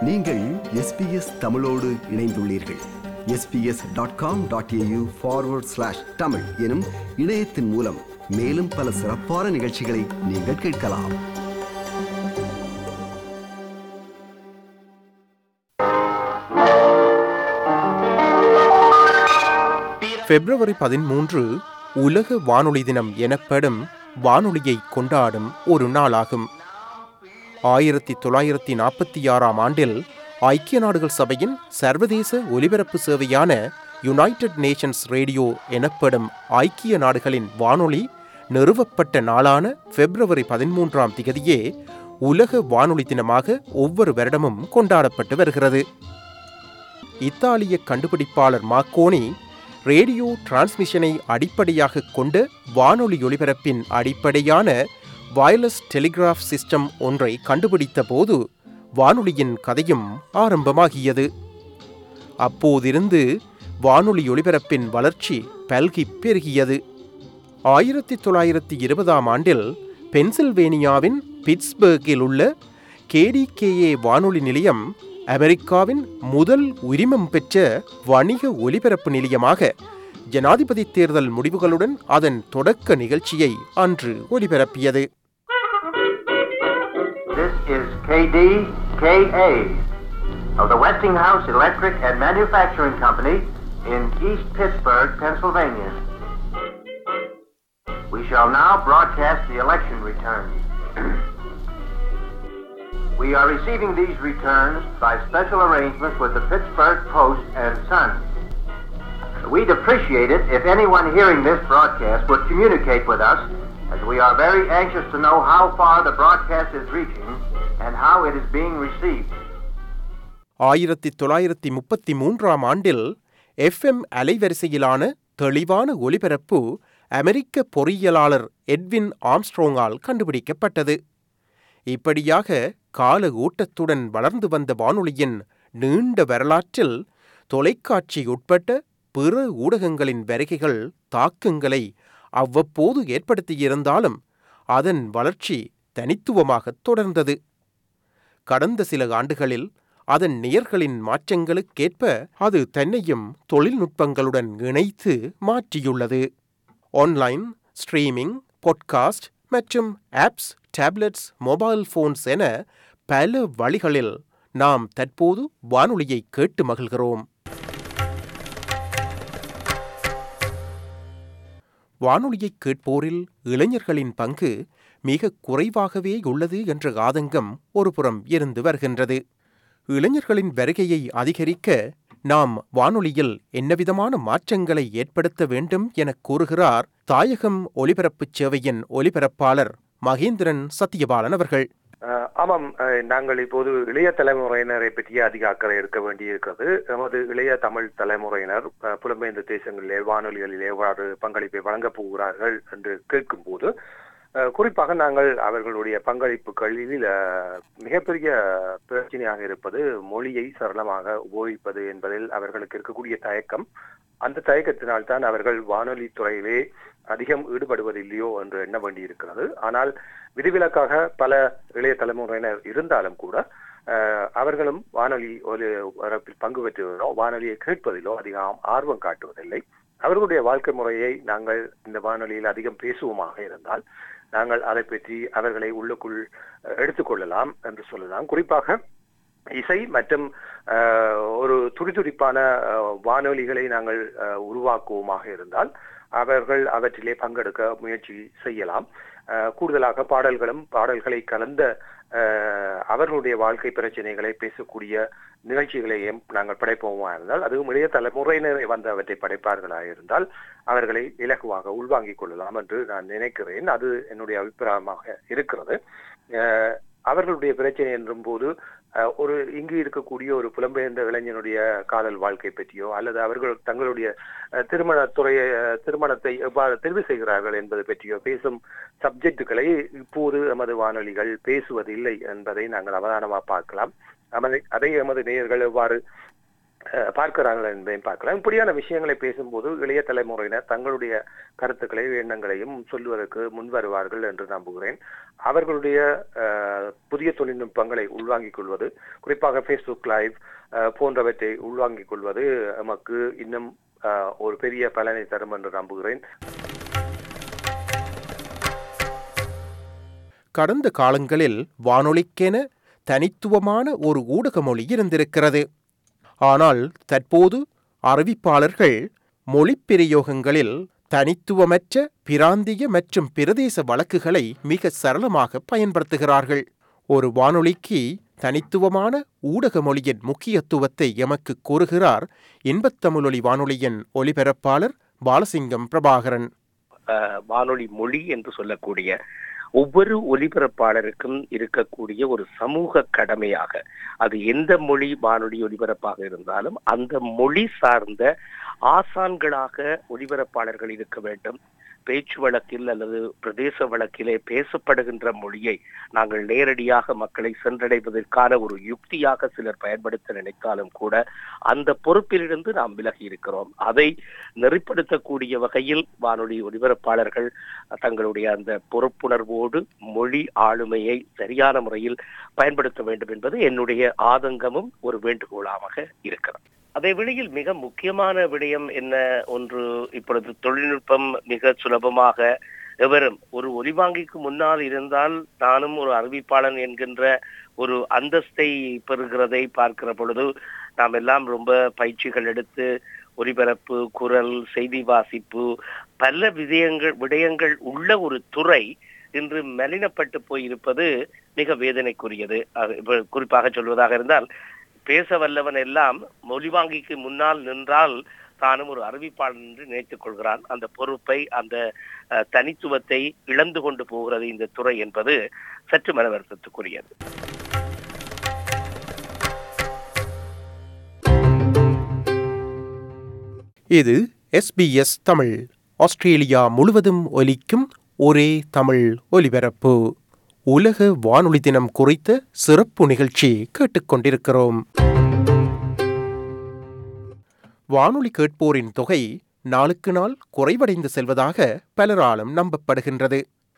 நீங்கள் எஸ்பிஎஸ் தமிழோடு இணைந்துள்ளீர்கள் SBS dot com dot AU forward slash Tamil எனும் இணையத்தின் மூலம் மேலும் பல சிறப்பான நிகழ்ச்சிகளை நீங்கள் கேட்கலாம் பிப்ரவரி பதிமூன்று உலக வானொலி தினம் எனப்படும் வானொலியை கொண்டாடும் ஒரு நாளாகும் ஆயிரத்தி தொள்ளாயிரத்தி நாற்பத்தி ஆறாம் ஆண்டில் ஐக்கிய நாடுகள் சபையின் சர்வதேச ஒலிபரப்பு சேவையான யுனைடெட் நேஷன்ஸ் ரேடியோ எனப்படும் ஐக்கிய நாடுகளின் வானொலி நிறுவப்பட்ட நாளான பிப்ரவரி பதிமூன்றாம் திகதியே உலக வானொலி தினமாக ஒவ்வொரு வருடமும் கொண்டாடப்பட்டு வருகிறது இத்தாலிய கண்டுபிடிப்பாளர் மாக்கோனி ரேடியோ டிரான்ஸ்மிஷனை அடிப்படையாக கொண்ட வானொலி ஒலிபரப்பின் அடிப்படையான வயர்லெஸ் டெலிகிராஃப் சிஸ்டம் ஒன்றை கண்டுபிடித்த போது வானொலியின் கதையும் ஆரம்பமாகியது அப்போதிருந்து வானொலி ஒலிபரப்பின் வளர்ச்சி பல்கி பெருகியது ஆயிரத்தி தொள்ளாயிரத்தி இருபதாம் ஆண்டில் பென்சில்வேனியாவின் பிட்ஸ்பர்கில் உள்ள கேடிகேஏ வானொலி நிலையம் அமெரிக்காவின் முதல் உரிமம் பெற்ற வணிக ஒலிபரப்பு நிலையமாக ஜனாதிபதி தேர்தல் முடிவுகளுடன் அதன் தொடக்க நிகழ்ச்சியை அன்று ஒலிபரப்பியது This is KDKA of the Westinghouse Electric and Manufacturing Company in East Pittsburgh, Pennsylvania. We shall now broadcast the election returns. we are receiving these returns by special arrangement with the Pittsburgh Post and Sun. We'd appreciate it if anyone hearing this broadcast would communicate with us, as we are very anxious to know how far the broadcast is reaching and how it is being received. ஆயிரத்தி தொள்ளாயிரத்தி முப்பத்தி மூன்றாம் ஆண்டில் FM அலைவரிசையிலான தெளிவான ஒலிபரப்பு அமெரிக்க பொறியியலாளர் Edwin ஆம்ஸ்ட்ரோங்கால் கண்டுபிடிக்கப்பட்டது இப்படியாக கால ஓட்டத்துடன் வளர்ந்து வந்த வானொலியின் நீண்ட வரலாற்றில் தொலைக்காட்சி உட்பட்ட பிற ஊடகங்களின் வருகைகள் தாக்கங்களை அவ்வப்போது ஏற்படுத்தியிருந்தாலும் அதன் வளர்ச்சி தனித்துவமாகத் தொடர்ந்தது கடந்த சில ஆண்டுகளில் அதன் நேயர்களின் மாற்றங்களுக்கேற்ப அது தன்னையும் தொழில்நுட்பங்களுடன் இணைத்து மாற்றியுள்ளது ஆன்லைன் ஸ்ட்ரீமிங் பாட்காஸ்ட் மற்றும் ஆப்ஸ் டேப்லெட்ஸ் மொபைல் போன்ஸ் என பல வழிகளில் நாம் தற்போது வானொலியை கேட்டு மகிழ்கிறோம் வானொலியை கேட்போரில் இளைஞர்களின் பங்கு மிக குறைவாகவே உள்ளது என்ற ஆதங்கம் ஒருபுறம் இருந்து வருகின்றது இளைஞர்களின் வருகையை அதிகரிக்க நாம் வானொலியில் என்னவிதமான மாற்றங்களை ஏற்படுத்த வேண்டும் என கூறுகிறார் தாயகம் ஒலிபரப்புச் சேவையின் ஒலிபரப்பாளர் மகேந்திரன் சத்யபாலன் அவர்கள் அஹ் ஆமாம் அஹ் நாங்கள் இப்போது இளைய தலைமுறையினரை பற்றிய அதிக அக்கறை எடுக்க வேண்டியிருக்கிறது நமது இளைய தமிழ் தலைமுறையினர் அஹ் புலம்பெயர்ந்த தேசங்களிலே வானொலிகளில் எவ்வாறு பங்களிப்பை வழங்கப் போகிறார்கள் என்று கேட்கும்போது அஹ் குறிப்பாக நாங்கள் அவர்களுடைய பங்களிப்புகளில் அஹ், மிகப்பெரிய பிரச்சனையாக இருப்பது மொழியை சரளமாக உபயோகிப்பது என்பதில் அவர்களுக்கு இருக்கக்கூடிய தயக்கம் அந்த தயக்கத்தினால் தான் அவர்கள் வானொலி துறையிலே அதிகம் ஈடுபடுவதில்லையோ என்று எண்ண வேண்டியிருக்கிறது ஆனால் விதிவிலக்காக பல இளைய தலைமுறையினர் இருந்தாலும் கூட அஹ், அவர்களும் வானொலி ஒரு வரப்பில் பங்கு பெற்றுவதோ வானொலியை கேட்பதிலோ அதிகம் ஆர்வம் காட்டுவதில்லை அவர்களுடைய வாழ்க்கை முறையை நாங்கள் இந்த வானொலியில் அதிகம் பேசுவோமாக இருந்தால் நாங்கள் அதை பற்றி அவர்களை உள்ளுக்குள் அஹ், எடுத்துக்கொள்ளலாம் என்று சொல்லலாம் குறிப்பாக இசை மற்றும் அஹ், ஒரு துடிதுடிப்பான அஹ், வானொலிகளை நாங்கள் அஹ், உருவாக்குவோமாக இருந்தால் அவர்கள் அவற்றிலே பங்கெடுக்க முயற்சி செய்யலாம் அஹ், கூடுதலாக பாடல்களும் பாடல்களை கலந்த அஹ், அவர்களுடைய வாழ்க்கை பிரச்சனைகளை பேசக்கூடிய நிகழ்ச்சிகளையும் நாங்கள் படைப்போமா இருந்தால் அதுவும் இளைய தலைமுறையினரை வந்து அவற்றை படைப்பார்களாக இருந்தால் அவர்களை இலகுவாக உள்வாங்கிக் கொள்ளலாம் என்று நான் நினைக்கிறேன் அது என்னுடைய அபிப்பிராயமாக இருக்கிறது அஹ், அவர்களுடைய பிரச்சனை என்றும் போது அஹ், ஒரு இங்கு இருக்கக்கூடிய ஒரு புலம்பெயர்ந்த இளைஞனுடைய காதல் வாழ்க்கை பற்றியோ அல்லது அவர்கள் தங்களுடைய அஹ், திருமணத்துறையை அஹ், திருமணத்தை எவ்வாறு தெரிவு செய்கிறார்கள் என்பது பற்றியோ பேசும் சப்ஜெக்டுகளை இப்போது எமது வானொலிகள் பேசுவதில்லை என்பதை நாங்கள் அவதானமாக பார்க்கலாம் அதை அதை எமது நேயர்கள் எவ்வாறு அஹ், பார்க்கிறார்கள் என்பதையும் பார்க்கலாம் இப்படியான விஷயங்களை பேசும்போது இளைய தலைமுறையினர் தங்களுடைய கருத்துக்களையும் எண்ணங்களையும் சொல்வதற்கு முன்வருவார்கள் என்று நம்புகிறேன் அவர்களுடைய அஹ், புதிய தொழில்நுட்பங்களை உள்வாங்கிக் கொள்வது குறிப்பாக ஃபேஸ்புக் லைவ் அஹ், போன்றவற்றை உள்வாங்கிக் கொள்வது நமக்கு இன்னும் அஹ், ஒரு பெரிய பலனை தரும் என்று நம்புகிறேன் கடந்த காலங்களில் வானொலிக்கென தனித்துவமான ஒரு ஊடக மொழி இருந்திருக்கிறது ஆனால் தற்போது அறிவிப்பாளர்கள் மொழிப் பிரயோகங்களில் தனித்துவமற்ற பிராந்திய மற்றும் பிரதேச வழக்குகளை மிக சரளமாக பயன்படுத்துகிறார்கள் ஒரு வானொலிக்கு தனித்துவமான ஊடக மொழியின் முக்கியத்துவத்தை எமக்கு கூறுகிறார் இன்பத்தமிழொலி வானொலியின் ஒலிபரப்பாளர் பாலசிங்கம் பிரபாகரன் அஹ், வானொலி மொழி என்று சொல்லக்கூடிய ஒவ்வொரு ஒலிபரப்பாளருக்கும் இருக்கக்கூடிய ஒரு சமூக கடமையாக அது எந்த மொழி வானொலி ஒலிபரப்பாக இருந்தாலும் அந்த மொழி சார்ந்த ஆசான்களாக ஒலிபரப்பாளர்கள் இருக்க வேண்டும் பேச்சு வழக்கில் அல்லது பிரதேச வழக்கிலே பேசப்படுகின்ற மொழியை நாங்கள் நேரடியாக மக்களை சென்றடைவதற்கான ஒரு யுக்தியாக சிலர் பயன்படுத்த நினைத்தாலும் கூட அந்த பொறுப்பிலிருந்து நாம் விலகி இருக்கிறோம் அதை நெறிப்படுத்தக்கூடிய வகையில் வானொலி ஒலிபரப்பாளர்கள் தங்களுடைய அந்த பொறுப்புணர்வோடு மொழி ஆளுமையை சரியான முறையில் பயன்படுத்த வேண்டும் என்பது என்னுடைய ஆதங்கமும் ஒரு வேண்டுகோளாக இருக்கிறது அதே வேளையில் மிக முக்கியமான விடயம் என்ன ஒன்று இப்பொழுது தொழில்நுட்பம் மிக சுலபமாக எவரும் ஒரு ஒலிவாங்கிக்கு முன்னால் இருந்தால் நானும் ஒரு அறிவிப்பாளன் என்கின்ற ஒரு அந்தஸ்தை பெறுகிறதை பார்க்கிற பொழுது நாம் எல்லாம் ரொம்ப பயிற்சிகள் எடுத்து ஒலிபரப்பு குரல் செய்தி வாசிப்பு பல விடயங்கள் விடயங்கள் உள்ள ஒரு துறை இன்று மலினப்பட்டு போயிருப்பது மிக வேதனைக்குரியது அது இப்ப குறிப்பாக சொல்வதாக இருந்தால் பேச வல்லவன் எல்லாம் மொழிவாங்கிக்கு முன்னால் நின்றால் தானும் ஒரு அறிவிப்பாளன் என்று நினைத்துக் கொள்கிறான் அந்த பொறுப்பை அந்த அஹ், தனித்துவத்தை இழந்து கொண்டு போகிறது இந்த துறை என்பது சற்று மன வருத்தத்துக்குரியது இது எஸ்பிஎஸ் தமிழ் ஆஸ்திரேலியா முழுவதும் ஒலிக்கும் ஒரே தமிழ் ஒலிபரப்பு உலக வானொலி தினம் குறித்த சிறப்பு நிகழ்ச்சி கேட்டுக்கொண்டிருக்கிறோம் வானொலி கேட்போரின் தொகை நாளுக்கு நாள் குறைவடைந்து செல்வதாக பலராலும் நம்பப்படுகின்றது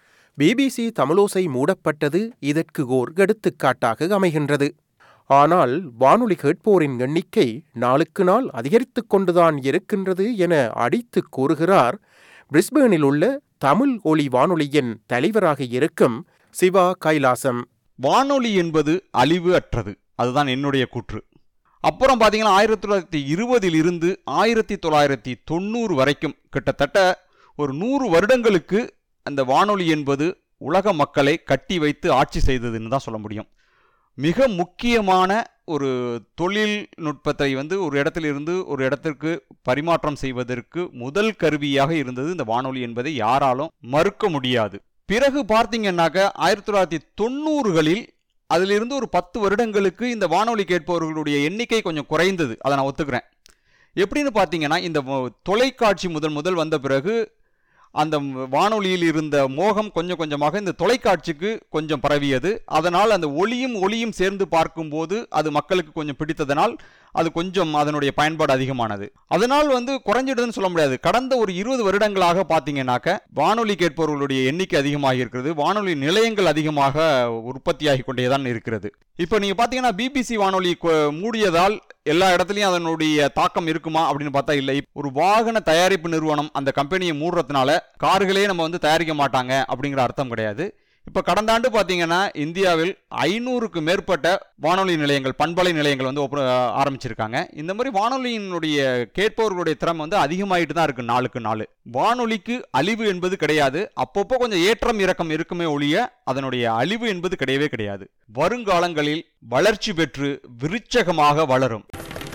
பிபிசி தமிழோசை மூடப்பட்டது இதற்கு ஓர் எடுத்துக்காட்டாக அமைகின்றது ஆனால் வானொலி கேட்போரின் எண்ணிக்கை நாளுக்கு நாள் அதிகரித்துக் கொண்டுதான் இருக்கின்றது என அடித்துக் கூறுகிறார் பிரிஸ்பேனில் உள்ள தமிழ் ஒளி வானொலியின் தலைவராக இருக்கும் சிவா கைலாசம் வானொலி என்பது அழிவு அற்றது அதுதான் என்னுடைய கூற்று அப்புறம் பார்த்தீங்கன்னா ஆயிரத்தி தொள்ளாயிரத்தி இருபதில் இருந்து ஆயிரத்தி தொள்ளாயிரத்தி தொண்ணூறு வரைக்கும் கிட்டத்தட்ட ஒரு நூறு வருடங்களுக்கு அந்த வானொலி என்பது உலக மக்களை கட்டி வைத்து ஆட்சி செய்ததுன்னு தான் சொல்ல முடியும் மிக முக்கியமான ஒரு தொழில்நுட்பத்தை வந்து ஒரு இடத்திலிருந்து ஒரு இடத்திற்கு பரிமாற்றம் செய்வதற்கு முதல் கருவியாக இருந்தது இந்த வானொலி என்பதை யாராலும் மறுக்க முடியாது பிறகு பார்த்தீங்கன்னாக்க ஆயிரத்தி தொள்ளாயிரத்தி தொண்ணூறுகளில் அதிலிருந்து ஒரு பத்து வருடங்களுக்கு இந்த வானொலி கேட்பவர்களுடைய எண்ணிக்கை கொஞ்சம் குறைந்தது அதை நான் ஒத்துக்கிறேன் எப்படின்னு பார்த்தீங்கன்னா இந்த வ- தொலைக்காட்சி முதல் முதல் வந்த பிறகு அந்த வானொலியில் இருந்த மோகம் கொஞ்சம் கொஞ்சமாக இந்த தொலைக்காட்சிக்கு கொஞ்சம் பரவியது அதனால் அந்த ஒளியும் ஒளியும் சேர்ந்து பார்க்கும்போது அது மக்களுக்கு கொஞ்சம் பிடித்ததனால் அது கொஞ்சம் அதனுடைய பயன்பாடு அதிகமானது அதனால் வந்து குறைஞ்சிடுதுன்னு சொல்ல முடியாது கடந்த ஒரு இருபது வருடங்களாக பார்த்தீங்கன்னாக்க வானொலி கேட்பவர்களுடைய எண்ணிக்கை அதிகமாக இருக்கிறது வானொலி நிலையங்கள் அதிகமாக உற்பத்தியாகி கொண்டே தான் இருக்கிறது இப்போ நீங்கள் பார்த்தீங்கன்னா பிபிசி வானொலி கொ- மூடியதால் எல்லா இடத்துலையும் அதனுடைய தாக்கம் இருக்குமா அப்படின்னு பார்த்தா இல்லை ஒரு வாகன தயாரிப்பு நிறுவனம் அந்த கம்பெனியை மூடுறதுனால கார்களே நம்ம வந்து தயாரிக்க மாட்டாங்க அப்படிங்கிற அர்த்தம் கிடையாது இப்போ கடந்த ஆண்டு பார்த்தீங்கன்னா இந்தியாவில் ஐநூறுக்கு மேற்பட்ட வானொலி நிலையங்கள் பண்பலை நிலையங்கள் வந்து ஒப்ப- ஆரம்பிச்சிருக்காங்க இந்த மாதிரி வானொலியினுடைய கேட்பவர்களுடைய திறமை வந்து அதிகமாயிட்டு தான் இருக்கு நாளுக்கு நாள் வானொலிக்கு அழிவு என்பது கிடையாது அப்பப்போ கொஞ்சம் ஏற்றம் இறக்கம் இருக்குமே ஒழிய அதனுடைய அழிவு என்பது கிடையவே கிடையாது வருங்காலங்களில் வளர்ச்சி பெற்று விருட்சகமாக வளரும்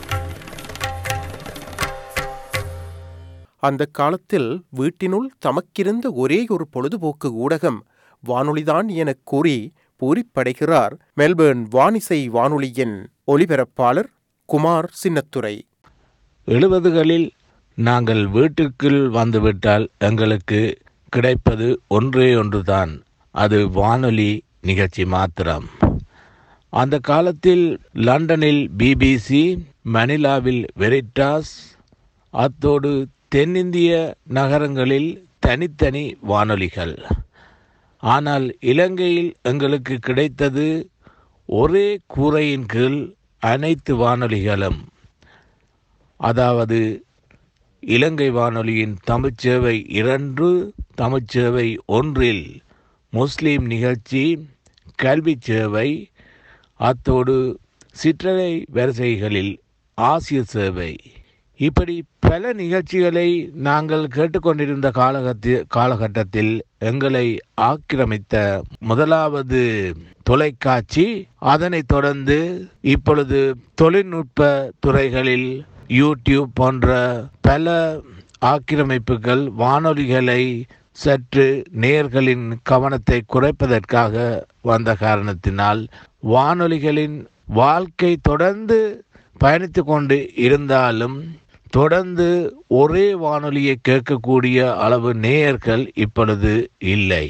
அந்த காலத்தில் வீட்டினுள் தமக்கிருந்த ஒரே ஒரு பொழுதுபோக்கு ஊடகம் வானொலிதான் எனக் கூறி பூரிப்படைகிறார் மெல்பேர்ன் வானிசை வானொலியின் ஒலிபரப்பாளர் குமார் சின்னத்துரை எழுபதுகளில் நாங்கள் வீட்டிற்குள் வந்துவிட்டால் எங்களுக்கு கிடைப்பது ஒன்றே ஒன்றுதான் அது வானொலி நிகழ்ச்சி மாத்திரம் அந்த காலத்தில் லண்டனில் பிபிசி மணிலாவில் வெரிட்டாஸ் அத்தோடு தென்னிந்திய நகரங்களில் தனித்தனி வானொலிகள் ஆனால் இலங்கையில் எங்களுக்கு கிடைத்தது ஒரே கூரையின் கீழ் அனைத்து வானொலிகளும் அதாவது இலங்கை வானொலியின் தமிழ்ச்சேவை இரண்டு தமிழ்ச்சேவை ஒன்றில் முஸ்லீம் நிகழ்ச்சி கல்வி சேவை அத்தோடு சிற்றலை வரிசைகளில் ஆசிய சேவை இப்படி பல நிகழ்ச்சிகளை நாங்கள் கேட்டுக்கொண்டிருந்த காலகத்தி காலகட்டத்தில் எங்களை ஆக்கிரமித்த முதலாவது தொலைக்காட்சி அதனைத் தொடர்ந்து இப்பொழுது தொழில்நுட்ப துறைகளில் யூடியூப் போன்ற பல ஆக்கிரமிப்புகள் வானொலிகளை சற்று நேர்களின் கவனத்தை குறைப்பதற்காக வந்த காரணத்தினால் வானொலிகளின் வாழ்க்கை தொடர்ந்து பயணித்து கொண்டு இருந்தாலும் தொடர்ந்து ஒரே வானொலியை கேட்கக்கூடிய அளவு நேயர்கள் இப்பொழுது இல்லை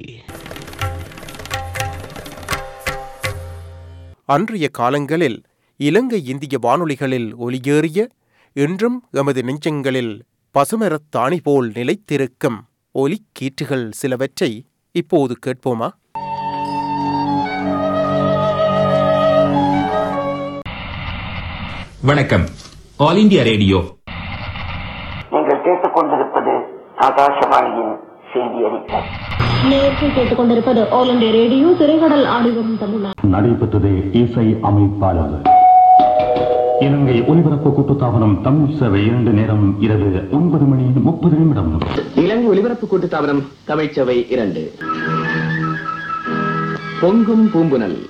அன்றைய காலங்களில் இலங்கை இந்திய வானொலிகளில் ஒலியேறிய இன்றும் எமது நெஞ்சங்களில் பசுமரத் தாணி போல் நிலைத்திருக்கும் ஒலிக்கீற்றுகள் சிலவற்றை இப்போது கேட்போமா வணக்கம் ஆல் இந்தியா ரேடியோ நீங்கள் கேட்டுக்கொண்டிருப்பது ஆகாசவாணியின் செய்தி அறிக்கை நேயர்கள் கேட்டுக்கொண்டிருப்பது ஆல் இண்டியா ரேடியோ திரைக்கடல் ஆடிவரும் தமிழ்நாடு நடைபெற்றது இசை அமைப்பாளர் இலங்கை ஒலிபரப்பு கூட்டுத்தாபனம் தமிழ் சேவை இரண்டு நேரம் இரவு ஒன்பது மணி முப்பது நிமிடம் இலங்கை ஒலிபரப்பு கூட்டுத்தாபனம் தமிழ்ச்சவை இரண்டு பொங்கும் பூம்புனல்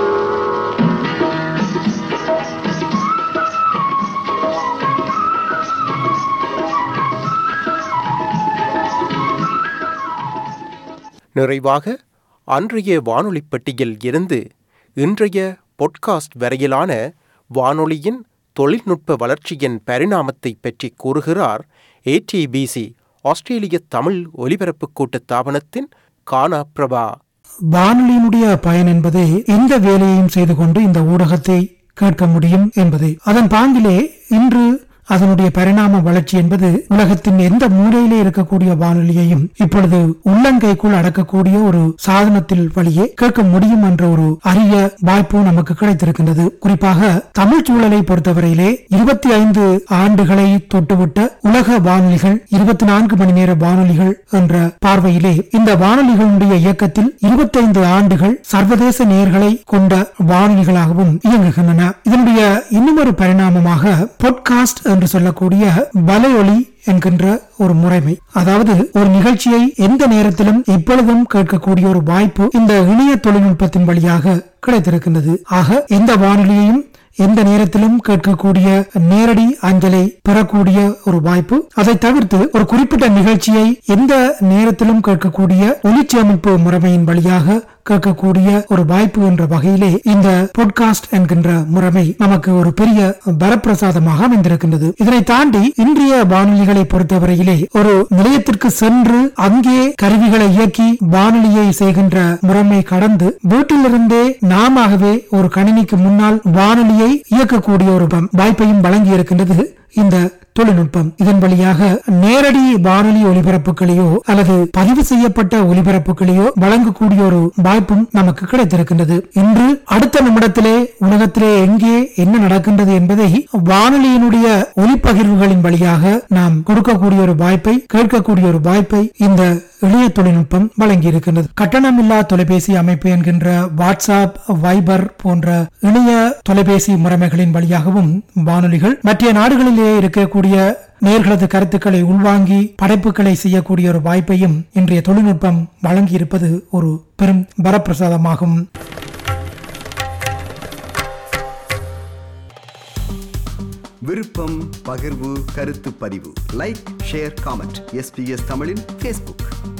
நிறைவாக அன்றைய வானொலி பெட்டியில் இருந்து இன்றைய பொட்காஸ்ட் வரையிலான வானொலியின் தொழில்நுட்ப வளர்ச்சியின் பரிணாமத்தை பற்றி கூறுகிறார் ஏடிபிசி ஆஸ்திரேலிய தமிழ் ஒலிபரப்பு கூட்டுத்தாபனத்தின் கானா பிரபா வானொலியினுடைய பயன் என்பது எந்த வேலையையும் செய்து கொண்டு இந்த ஊடகத்தை கேட்க முடியும் என்பது அதன் பாங்கிலே இன்று அதனுடைய பரிணாம வளர்ச்சி என்பது உலகத்தின் எந்த மூலையிலே இருக்கக்கூடிய வானொலியையும் இப்பொழுது உள்ளங்கைக்குள் அடக்கக்கூடிய ஒரு சாதனத்தில் வழியே கேட்க முடியும் என்ற ஒரு அரிய வாய்ப்பு நமக்கு கிடைத்திருக்கின்றது குறிப்பாக தமிழ் சூழலை பொறுத்தவரையிலே இருபத்தி ஐந்து ஆண்டுகளை தொட்டுவிட்ட உலக வானொலிகள் இருபத்தி நான்கு மணி நேர வானொலிகள் என்ற பார்வையிலே இந்த வானொலிகளுடைய இயக்கத்தில் இருபத்தைந்து ஆண்டுகள் சர்வதேச நேர்களை கொண்ட வானொலிகளாகவும் இயங்குகின்றன இதனுடைய இன்னுமொரு பரிணாமமாக பாட்காஸ்ட் என்று சொல்லக்கூடிய வலையொலி என்கின்ற ஒரு முறைமை அதாவது ஒரு நிகழ்ச்சியை எந்த நேரத்திலும் எப்பொழுதும் கேட்கக்கூடிய ஒரு வாய்ப்பு இந்த இணைய தொழில்நுட்பத்தின் வழியாக கிடைத்திருக்கின்றது ஆக எந்த வானொலியையும் எந்த நேரத்திலும் கேட்கக்கூடிய நேரடி அஞ்சலை பெறக்கூடிய ஒரு வாய்ப்பு அதை தவிர்த்து ஒரு குறிப்பிட்ட நிகழ்ச்சியை எந்த நேரத்திலும் கேட்கக்கூடிய ஒலிச்சேமிப்பு முறைமையின் வழியாக கேட்கக்கூடிய ஒரு வாய்ப்பு என்ற வகையிலே இந்த பாட்காஸ்ட் என்கின்ற முறைமை நமக்கு ஒரு பெரிய வரப்பிரசாதமாக அமைந்திருக்கின்றது இதனை தாண்டி இன்றைய வானொலிகளை பொறுத்தவரையிலே ஒரு நிலையத்திற்கு சென்று அங்கே கருவிகளை இயக்கி வானொலியை செய்கின்ற முறைமை கடந்து வீட்டிலிருந்தே நாமவே ஒரு கணினிக்கு முன்னால் வானொலியை இயக்கக்கூடிய ஒரு வாய்ப்பையும் வழங்கி இருக்கின்றது இந்த தொழில்நுட்பம் இதன் வழியாக நேரடி வானொலி ஒலிபரப்புகளையோ அல்லது பதிவு செய்யப்பட்ட ஒலிபரப்புகளையோ வழங்கக்கூடிய ஒரு வாய்ப்பும் நமக்கு கிடைத்திருக்கின்றது இன்று அடுத்த நிமிடத்திலே உலகத்திலே எங்கே என்ன நடக்கின்றது என்பதை வானொலியினுடைய ஒலிப்பகிர்வுகளின் வழியாக நாம் கொடுக்கக்கூடிய ஒரு வாய்ப்பை கேட்கக்கூடிய ஒரு வாய்ப்பை இந்த இளைய தொழில்நுட்பம் வழங்கி இருக்கின்றது கட்டணமில்லா தொலைபேசி அமைப்பு என்கின்ற வாட்ஸ்அப் வைபர் போன்ற இணைய தொலைபேசி முறைமைகளின் வழியாகவும் வானொலிகள் மற்ற நாடுகளிலே இருக்கக்கூடிய நேர்களது கருத்துக்களை உள்வாங்கி படைப்புகளை செய்யக்கூடிய ஒரு வாய்ப்பையும் இன்றைய தொழில்நுட்பம் வழங்கி இருப்பது ஒரு பெரும் வரப்பிரசாதமாகும் விருப்பம் பகிர்வு கருத்து பதிவு லைக் ஷேர் காமெண்ட் எஸ்பிஎஸ் தமிழின் ஃபேஸ்புக்